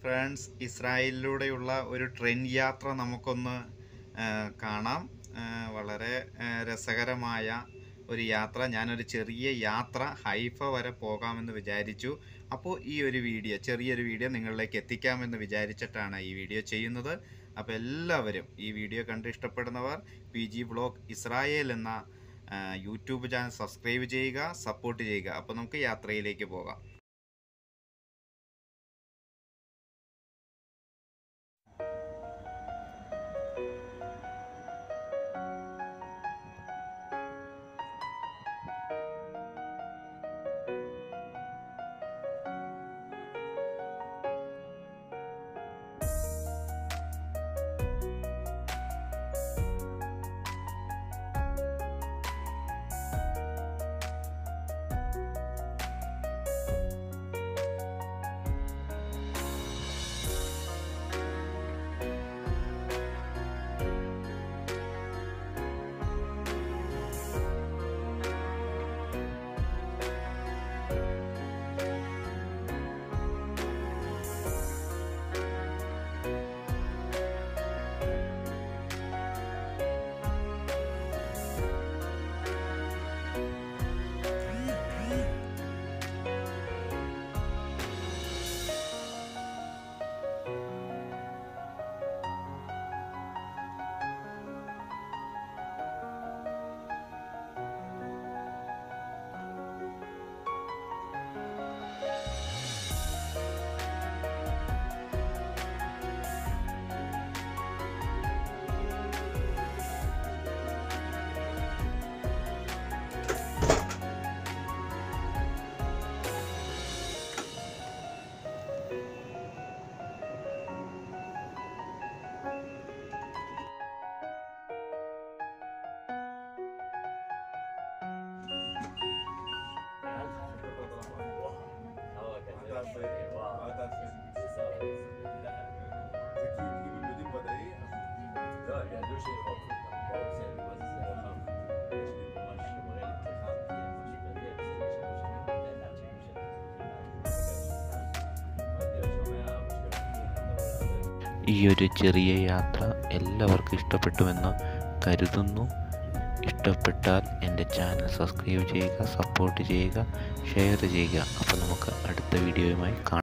friends ഇസ്രായേലിലൂടെയുള്ള ഒരു train യാത്ര നമുക്കൊന്ന് ആ, കാണാം ആ, വളരെ ആ, രസകരമായ ഒരു യാത്ര ഞാനൊരു ചെറിയ യാത്ര ഹൈഫ വരെ പോകാമെന്ന് വിചാരിച്ചു അപ്പോൾ ഈ ഒരു വീഡിയോ ചെറിയൊരു വീഡിയോ നിങ്ങളിലേക്ക് എത്തിക്കാമെന്ന് വിചാരിച്ചിട്ടാണ് ഈ വീഡിയോ ചെയ്യുന്നത് അപ്പോൾ എല്ലാവരും ഈ വീഡിയോ കണ്ട് ഇഷ്ടപ്പെടുന്നവർ പി ജി വ്ളോഗ് ഇസ്രായേൽ എന്ന ആ, യൂട്യൂബ് ചാനൽ സബ്സ്ക്രൈബ് ചെയ്യുക സപ്പോർട്ട് ചെയ്യുക അപ്പോൾ നമുക്ക് യാത്രയിലേക്ക് പോകാം ഈ ഒരു ചെറിയ യാത്ര എല്ലാവർക്കും ഇഷ്ടപ്പെട്ടുവെന്ന് കരുതുന്നു ഇഷ്ടപ്പെട്ടാൽ എൻ്റെ ചാനൽ സബ്സ്ക്രൈബ് ചെയ്യുക സപ്പോർട്ട് ചെയ്യുക ഷെയർ ചെയ്യുക അപ്പോൾ നമുക്ക് അടുത്ത വീഡിയോയുമായി കാണാം